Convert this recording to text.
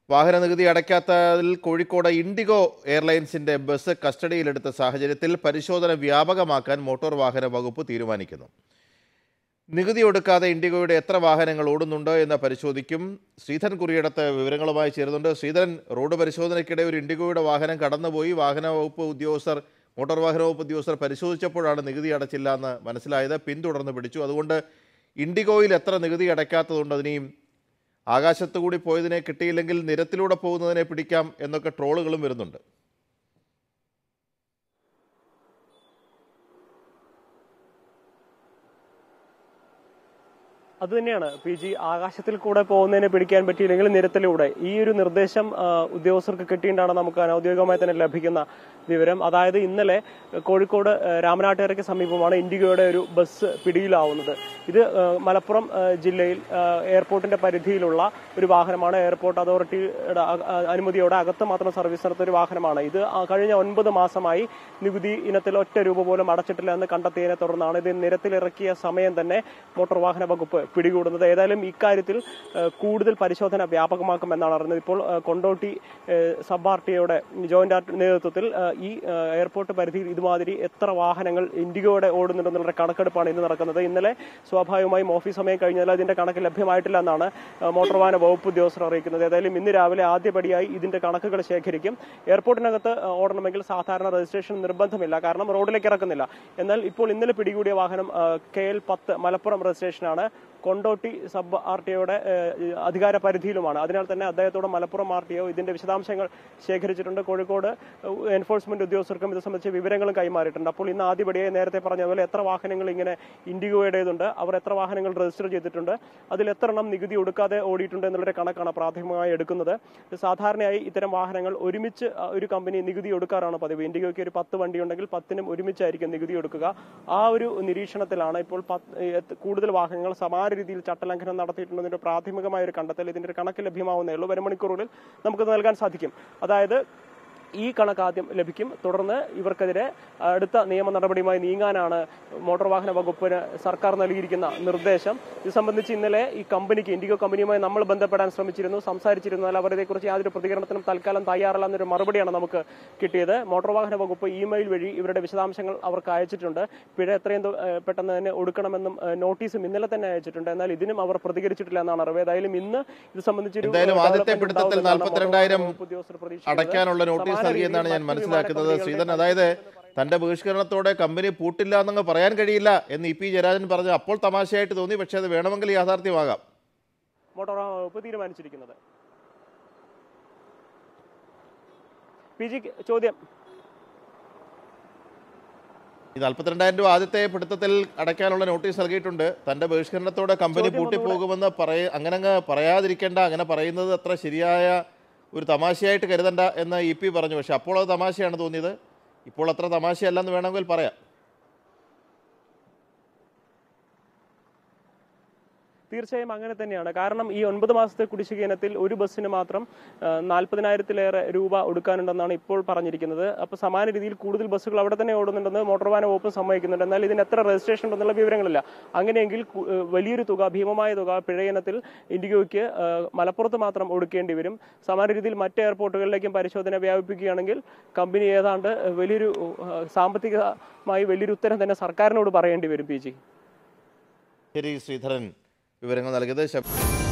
വാഹന നികുതി അടയ്ക്കാത്തതിൽ കോഴിക്കോട് ഇൻഡിഗോ എയർലൈൻസിന്റെ ബസ് കസ്റ്റഡിയിലെടുത്ത സാഹചര്യത്തിൽ പരിശോധന വ്യാപകമാക്കാൻ മോട്ടോർ വാഹന വകുപ്പ് തീരുമാനിക്കുന്നു നികുതി ഒടുക്കാതെ ഇൻഡിഗോയുടെ എത്ര വാഹനങ്ങൾ ഓടുന്നുണ്ട് എന്ന് പരിശോധിക്കും ശ്രീധരൻ കുറിയിടത്ത് വിവരങ്ങളുമായി ചേരുന്നുണ്ട് ശ്രീധരൻ റോഡ് പരിശോധനയ്ക്കിടെ ഒരു ഇൻഡിഗോയുടെ വാഹനം കടന്നുപോയി വാഹന വകുപ്പ് ഉദ്യോഗസ്ഥർ മോട്ടോർ വാഹന വകുപ്പ് ഉദ്യോഗസ്ഥർ പരിശോധിച്ചപ്പോഴാണ് നികുതി അടച്ചില്ല എന്ന് മനസ്സിലായത് പിന്തുടർന്ന് പിടിച്ചു അതുകൊണ്ട് ഇൻഡിഗോയിൽ എത്ര നികുതി അടയ്ക്കാത്തതുണ്ട് അതിനെയും ആകാശത്തു കൂടി പോയതിനെ കിട്ടിയില്ലെങ്കിൽ നിരത്തിലൂടെ പോകുന്നതിനെ പിടിക്കാം എന്നൊക്കെ ട്രോളുകളും വരുന്നുണ്ട് അതുതന്നെയാണ് പി ജി ആകാശത്തിൽ കൂടെ പോകുന്നതിനെ പിടിക്കാൻ പറ്റിയില്ലെങ്കിൽ നിരത്തിലൂടെ ഈ ഒരു നിർദ്ദേശം ആ, ഉദ്യോഗസ്ഥർക്ക് കിട്ടിയിട്ടാണ് നമുക്ക് അനൌദ്യോഗികമായി തന്നെ ലഭിക്കുന്ന വിവരം അതായത് ഇന്നലെ കോഴിക്കോട് ആ, രാമനാട്ടുകരയ്ക്ക് സമീപമാണ് ഇൻഡിഗോയുടെ ഒരു ബസ് പിടിയിലാവുന്നത് ഇത് ആ, മലപ്പുറം ആ, ജില്ലയിൽ ആ, എയർപോർട്ടിന്റെ പരിധിയിലുള്ള ഒരു വാഹനമാണ് എയർപോർട്ട് അതോറിറ്റിയുടെ അ- അ- അനുമതിയോടെ അകത്ത് മാത്രം സർവീസ് നടത്തുന്ന ഒരു വാഹനമാണ് ഇത് ആ, കഴിഞ്ഞ ഒൻപത് മാസമായി നികുതി ഇനത്തിൽ ഒറ്റ രൂപ പോലും അടച്ചിട്ടില്ല എന്ന് കണ്ടെത്തിയതിനെ തുടർന്നാണ് ഇത് നിരത്തിലിറക്കിയ സമയം തന്നെ മോട്ടോർ വാഹന വകുപ്പ് പിടികൂടുന്നത് ഏതായാലും ഇക്കാര്യത്തിൽ ഏഹ്, കൂടുതൽ പരിശോധന വ്യാപകമാക്കുമെന്നാണ് അറിഞ്ഞത് ഇപ്പോൾ ഏഹ്, കൊണ്ടോട്ടി ഏഹ്, സബ് ആർ ടിയുടെ ജോയിന്റ് ആർ നേതൃത്വത്തിൽ ഏഹ്, ഈ ഏഹ്, എയർപോർട്ട് പരിധിയിൽ ഇതുമാതിരി എത്ര വാഹനങ്ങൾ ഇൻഡിഗോയുടെ ഓടുന്നുണ്ടെന്നുള്ള കണക്കെടുപ്പാണ് ഇന്ന് നടക്കുന്നത് ഇന്നലെ സ്വാഭാവികമായും ഓഫീസ് സമയം കഴിഞ്ഞാൽ അതിന്റെ കണക്ക് ലഭ്യമായിട്ടില്ല എന്നാണ് ഏഹ്, മോട്ടോർ വാഹന വകുപ്പ് ഉദ്യോഗസ്ഥർ അറിയിക്കുന്നത് ഏതായാലും ഇന്ന് രാവിലെ ആദ്യപടിയായി ഇതിന്റെ കണക്കുകൾ ശേഖരിക്കും എയർപോർട്ടിനകത്ത് ഏഹ്, ഓടണമെങ്കിൽ സാധാരണ രജിസ്ട്രേഷൻ നിർബന്ധമില്ല കാരണം റോഡിലേക്ക് ഇറക്കുന്നില്ല എന്നാൽ ഇപ്പോൾ ഇന്നലെ പിടികൂടിയ വാഹനം കെ എൽ പത്ത് മലപ്പുറം രജിസ്ട്രേഷനാണ് കൊണ്ടോട്ടി സബ് ആർ ടി ഒയുടെ അധികാര പരിധിയിലുമാണ് അതിനാൽ തന്നെ അദ്ദേഹത്തോട് മലപ്പുറം ആർ ടി ഒ ഇതിന്റെ വിശദാംശങ്ങൾ ശേഖരിച്ചിട്ടുണ്ട് കോഴിക്കോട് ഏഹ്, എൻഫോഴ്സ്മെന്റ് ഉദ്യോഗസ്ഥർക്കും ഇത് സംബന്ധിച്ച വിവരങ്ങളും കൈമാറിയിട്ടുണ്ട് അപ്പോൾ ഇന്ന് ആദ്യപടിയായി നേരത്തെ പറഞ്ഞതുപോലെ എത്ര വാഹനങ്ങൾ ഇങ്ങനെ ഇൻഡിഗോയുടേതുണ്ട് അവർ എത്ര വാഹനങ്ങൾ രജിസ്റ്റർ ചെയ്തിട്ടുണ്ട് അതിൽ എത്ര എണ്ണം നികുതി ഒടുക്കാതെ ഓടിയിട്ടുണ്ട് എന്നുള്ളൊരു കണക്കാണ് പ്രാഥമികമായി എടുക്കുന്നത് സാധാരണയായി ഇത്തരം വാഹനങ്ങൾ ഒരുമിച്ച് ആ, ഒരു കമ്പനി നികുതി ഒടുക്കാറാണ് പതിവ് ഇൻഡിഗോയ്ക്ക് ഒരു പത്ത് വണ്ടി ഉണ്ടെങ്കിൽ പത്തിനും ഒരുമിച്ചായിരിക്കും നികുതി ഒടുക്കുക ആ ഒരു നിരീക്ഷണത്തിലാണ് ഇപ്പോൾ പത്ത്- ഏ, എത്ത് കൂടുതൽ വാഹനങ്ങൾ സമാന രീതിയിൽ ചട്ടലംഘനം നടത്തിയിട്ടുണ്ടെന്നൊരു പ്രാഥമികമായ ഒരു കണ്ടെത്തൽ ഇതിന്റെ ഒരു കണക്ക് ലഭ്യമാവുന്നേ ഉള്ളൂ വരും മണിക്കൂറുകളിൽ നമുക്ക് നൽകാൻ സാധിക്കും അതായത് ഈ കണക്ക് ആദ്യം ലഭിക്കും തുടർന്ന് ഇവർക്കെതിരെ അടുത്ത നിയമ നടപടിയുമായി നീങ്ങാനാണ് മോട്ടോർ വാഹന വകുപ്പിന് സർക്കാർ നൽകിയിരിക്കുന്ന നിർദ്ദേശം ഇത് സംബന്ധിച്ച് ഇന്നലെ ഈ കമ്പനിക്ക് ഇൻഡിഗോ കമ്പനിയുമായി നമ്മൾ ബന്ധപ്പെടാൻ ശ്രമിച്ചിരുന്നു സംസാരിച്ചിരുന്നു എന്നാൽ അവരതേക്കുറിച്ച് യാതൊരു പ്രതികരണത്തിനും തൽക്കാലം തയ്യാറല്ല എന്നൊരു മറുപടിയാണ് നമുക്ക് കിട്ടിയത് മോട്ടോർ വാഹന വകുപ്പ് ഇമെയിൽ വഴി ഇവരുടെ വിശദാംശങ്ങൾ അവർക്ക് അയച്ചിട്ടുണ്ട് പിഴ എത്രയും തു- ഏഹ് പെട്ടെന്ന് തന്നെ ഒടുക്കണമെന്നും ഏഹ് നോട്ടീസും ഇന്നലെ തന്നെ അയച്ചിട്ടുണ്ട് എന്നാൽ ഇതിനും അവർ പ്രതികരിച്ചിട്ടില്ല എന്നാണ് അറിവ് ഏതായാലും ഇന്ന് ഇത് സംബന്ധിച്ചൊരു എന്തായാലും ആദ്യത്തെ ഡെവലപ്മെന്റ് പിടുത്തത്തിൽ ഉണ്ടാവുമെന്നാണ് മോട്ടോർ വാഹന 42,000 വകുപ്പ് ഉദ്യോഗസ്ഥർ പ്രതീക്ഷിക്കുന്നത്. അടയ്ക്കാനുള്ള നോട്ടീസ് സമാന നൽകിയെന്നാണ് ഞാൻ രീതിയിൽ മറ്റ് മനസ്സിലാക്കുന്നത് വിമാന ശ്രീധരൻ കമ്പനികളുടെ അതായത് തന്റെ ബഹിഷ്കരണത്തോടെ കമ്പനി പൂട്ടില്ല എന്നങ്ങ് പറയാൻ കഴിയില്ല എന്ന് ഇ പി ജയരാജൻ പറഞ്ഞു അപ്പോൾ തമാശയായിട്ട് തോന്നി പക്ഷേ അത് വേണമെങ്കിൽ യാഥാർത്ഥ്യമാകാം മോട്ടോർ വാഹന വകുപ്പ് തീരുമാനിച്ചിരിക്കുന്നത് പി ജി ചോദ്യം ഈ നാൽപ്പത്തിരണ്ടായിരം രൂപ ആദ്യത്തെ പിടുത്തത്തിൽ അടയ്ക്കാനുള്ള നോട്ടീസ് നൽകിയിട്ടുണ്ട് തന്റെ ബഹിഷ്കരണത്തോടെ കമ്പനി ചോദ്യം പൂട്ടിപ്പോകുമെന്ന് പറയ അങ്ങനെ അങ്ങ് പറയാതിരിക്കേണ്ട അങ്ങനെ പറയുന്നത് അത്ര ശരിയായ ഒരു തമാശയായിട്ട് കരുതണ്ട എന്ന് ഇ പി പറഞ്ഞു പക്ഷെ അപ്പോൾ അത് തമാശയാണ് തോന്നിയത് ഇപ്പോൾ അത്ര തമാശയല്ലെന്ന് വേണമെങ്കിൽ പറയാം തീർച്ചയായും അങ്ങനെ തന്നെയാണ് കാരണം ഈ ഒൻപത് മാസത്തെ കുടിശ്ശിക ഇനത്തിൽ ഒരു ബസ്സിന് മാത്രം ആ, നാൽപ്പതിനായിരത്തിലേറെ രൂപ ഒടുക്കാനുണ്ടെന്നാണ് ഇപ്പോൾ പറഞ്ഞിരിക്കുന്നത് അപ്പോൾ സമാന രീതിയിൽ കൂടുതൽ ബസ്സുകൾ അവിടെ തന്നെ ഓടുന്നുണ്ടെന്ന് മോട്ടോർ വാഹന വകുപ്പ് സമ്മതിക്കുന്നുണ്ട് എന്നാൽ ഇതിന് എത്ര രജിസ്ട്രേഷൻ ഉണ്ടെന്നുള്ള വിവരങ്ങളില്ല അങ്ങനെയെങ്കിൽ കു- ഏ, വലിയൊരു തുക ഭീമമായ തുക പിഴയിനത്തിൽ ഇൻഡിഗോയ്ക്ക് ആ, മലപ്പുറത്ത് മാത്രം ഒടുക്കേണ്ടി വരും സമാന രീതിയിൽ മറ്റ് എയർപോർട്ടുകളിലേക്കും പരിശോധന വ്യാപിപ്പിക്കുകയാണെങ്കിൽ കമ്പനി ഏതാണ്ട് വലിയൊരു ആ, സാമ്പത്തികമായി വലിയൊരു ഉത്തരം തന്നെ സർക്കാരിനോട് പറയേണ്ടി വരും പി ജി ശരി ശ്രീധരൻ വിവരങ്ങൾ നൽകിയത് ശബ-